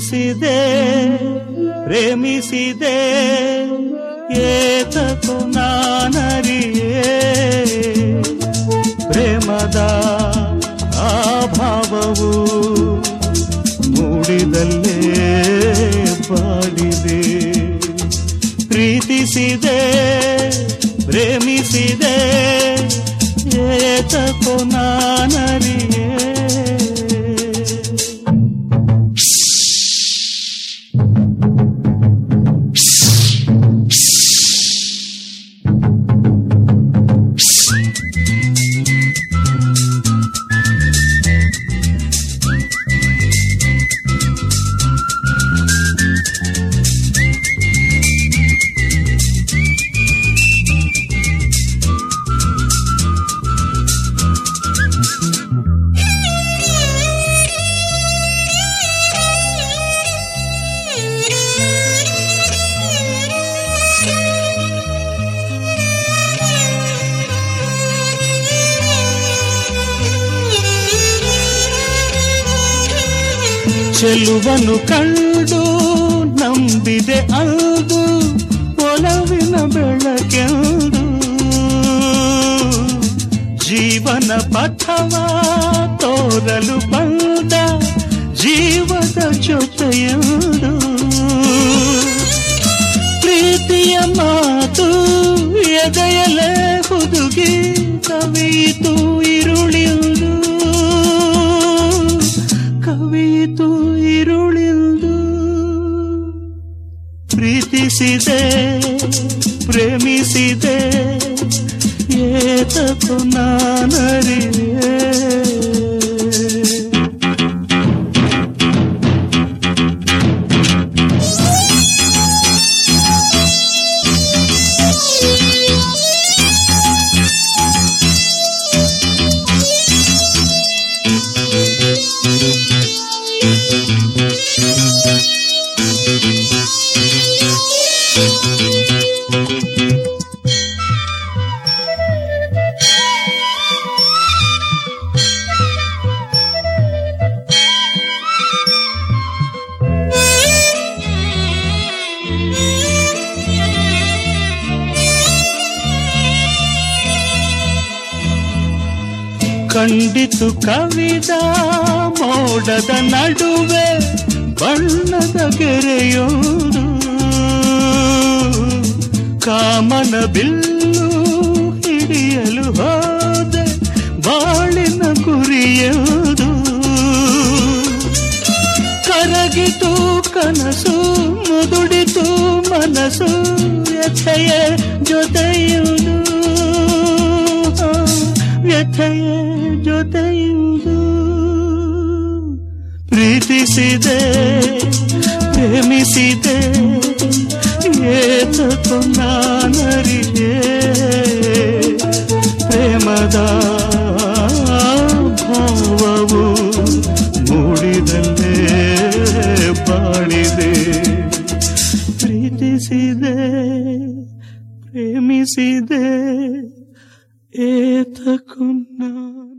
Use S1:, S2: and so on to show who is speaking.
S1: ಪ್ರೀತಿಸಿದೆ ಪ್ರೇಮಿಸಿದೆ ಏತಕೋ ನಾನರಿಯೇ ಪ್ರೇಮದ ಆಭಾವವು ಮೂಡಿದಲ್ಲೇ ಬಾಡಿದೆ ಪ್ರೀತಿಸಿದೆ ಪ್ರೇಮಿಸಿದೆ ಏತಕೋ ನಾನರಿಯೇ ಚೆಲುವನು ಕಂಡು ನಂಬಿದೆ ಅಂದು ಒಲವಿನ ಬೆಳಕೆಂದು ಜೀವನ ಪಥವ ತೋರಲು ಬಂದ ಜೀವದ ಜೊತೆಯಂದು ಪ್ರೀತಿಯ ಮಾತು ಎದೆಯಲೇ ಹುದುಗಿ ಕವಿತು ಇರುಳಿಂದು ಕವಿತು ಇರುಳಿಂದು ಪ್ರೀತಿಸಿದೆ ಪ್ರೇಮಿಸಿದೆ ಏತಕು ನಾನರಿಯೇ ಕಂಡಿತು ಕವಿದ ಮೋಡದ ನಡುವೆ ಬಣ್ಣದ ಗೆರೆಯೋದು ಕಾಮನ ಬಿಲ್ಲು ಹಿಡಿಯಲು ಹೋದೆ ಬಾಳಿನ ಗುರಿಯೋದು ಕರಗಿತು ಕನಸು ಮುದುಡಿತು ಮನಸ್ಸು ವ್ಯಥೆಯ ಜೊತೆಯುವುದು ವ್ಯಥೆಯ ಜೊತೆಯುವುದು ಪ್ರೀತಿಸಿದೆ ಪ್ರೇಮಿಸಿದೆ ಏತಕು ನಾನರಿಯೇ ಪ್ರೇಮದ ಭಾವವು ಮೂಡಿದಲ್ಲೇ ಬಾಳಿದೆ ಪ್ರೀತಿಸಿದೆ ಪ್ರೇಮಿಸಿದೆ ಏತಕು ನಾ